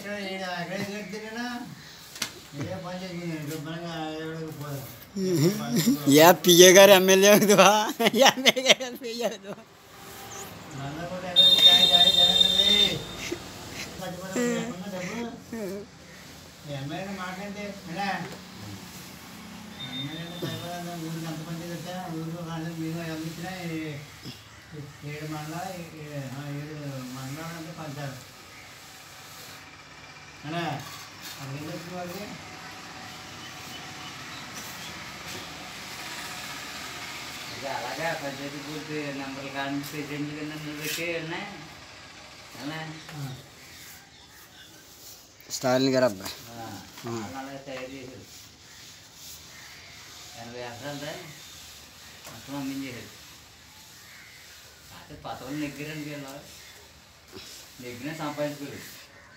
ఎక్కడ ఈడ ఎక్కడ ఎదుగుతున్నా ఏ పని చేసి శుభ్రంగా ఎవరికి పోదు యా పిఏ గారు ఎమ్మెల్యే అవుతుందా ఎమ్మెల్యే గారు పిఏ అవుతుందా నల్ల కూడా ఎక్కడ జాయి జాయి జరుగుతుంది పట్టుబడి లేకుండా డబ్బు ఎమ్మెల్యే మాట్లాడితే ఎలా ఎమ్మెల్యే భయపడాలి ఊరికి అంత మంది తెచ్చా ఊరికి కానీ మేము అందించిన ఏడు మండల ఏడు మండలాలు అంటే పంచారు అలా అది ఏం చెప్తుంది వాళ్ళకి ఇది అలాగా పంచాయతీ పూర్తి నెంబర్లు కానీ ప్రెసిడెంట్ నెంబర్ పెట్టి ఉన్నాయి అలా స్టాలిన్ గారు అబ్బాయి ఆ, వాళ్ళు అలాగే తయారు చేశారు ఎనభై ఎకరాలదా మొత్తం అమ్మించేశారు కాకపోతే పదవులు నెగ్గారండి వీళ్ళు నెగ్గినా సంపాదించుకోలేదు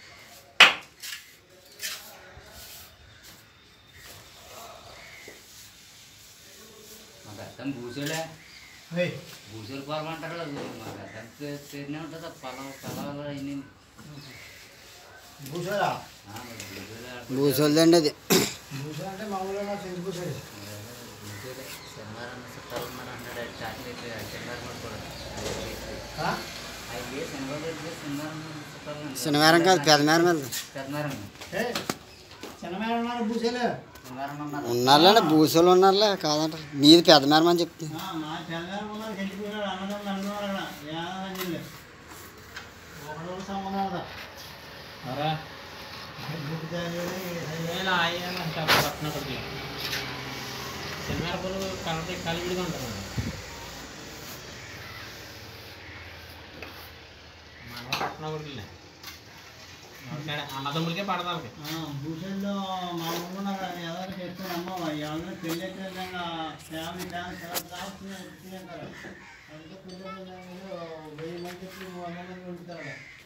మాకు అర్థం భూసోలే ఏయ్, భూసోలు పొలం అంటారు కదా మాకు అర్థం పేరునే ఉంటుంది పొలం పొలాలు అన్ని భూసోడా భూసోల్దండి అది భూసోడు అంటే మామూలుగా చెంది భూసోడు శనివారం చుట్టాలు ఉన్నారు అన్నాడు అది చాక్లెట్ శనివారం కూడా ఆ? అయితే శనివారం అయితే శనివారం చుట్టాలు ఉన్నారు. శనివారం కాదు పెదమేరం వెళ్దాం శనివారం ఏయ్, చిన్నమేడ ఉన్నారు భూసేలు శనివారం ఉన్నారు ఉన్నారులే భూసోలు ఉన్నారులే కాదంటారు మీది పెదమేరం అని చెప్తుంది ఆ, మా తెలంగాణ ఉన్నారు గెలిచిపోయినారు అన్నదమ్ములు అంటున్నారు అక్కడ ఏమన్నా జిల్లు ఒకడు సంబంధం ఉందా అరా గుడ్డు తయారీ, వేల ఆయన అంటారు పట్టిన కొద్దిగా శనివారపులు కలిపి కలివిడిగా ఉంటారు మన పట్టిన కొడుకులే అన్నదమ్ములకే పడదాలకి ఆ, భూసేల్లో మా ఊళ్ళో నాకు ఎవరు చెప్తాను అమ్మ ఎవరైనా పెళ్ళి అయితే ఫ్యామిలీ డాన్స్ ఎలా దాస్తున్నారు అందుకే పెళ్ళి వెయ్యి మంది చెప్పి మూడు వందల మంది ఉంటారు